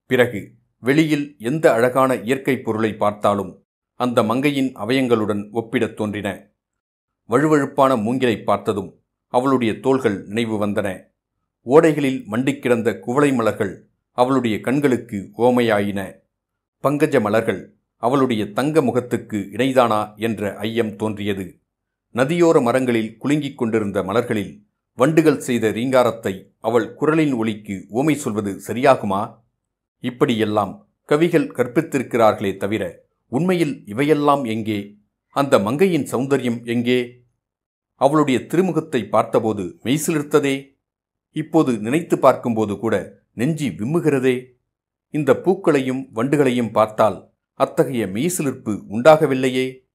பிறகு வெளியில் எந்த அழகான இயற்கைப் பொருளை பார்த்தாலும் அந்த மங்கையின் அவயங்களுடன் ஒப்பிடத் தோன்றின வழுவழுப்பான மூங்கிலை பார்த்ததும் அவளுடைய தோள்கள் நினைவு வந்தன ஓடைகளில் மண்டிக் கிடந்த குவளை மலர்கள் அவளுடைய கண்களுக்கு ஓமையாயின பங்கஜ மலர்கள் அவளுடைய தங்க முகத்துக்கு இணைதானா என்ற ஐயம் தோன்றியது நதியோர மரங்களில் குலுங்கிக் கொண்டிருந்த மலர்களில் வண்டுகள் செய்த ரீங்காரத்தை அவள் குரலின் ஒலிக்கு ஓமை சொல்வது சரியாகுமா இப்படியெல்லாம் கவிகள் கற்பித்திருக்கிறார்களே தவிர உண்மையில் இவையெல்லாம் எங்கே அந்த மங்கையின் சௌந்தரியம் எங்கே அவளுடைய திருமுகத்தை பார்த்தபோது மெய்சிலிர்த்ததே இப்போது நினைத்து பார்க்கும்போது கூட நெஞ்சி விம்முகிறதே இந்த பூக்களையும் வண்டுகளையும் பார்த்தால் அத்தகைய மெய்சிலிர்ப்பு உண்டாகவில்லையே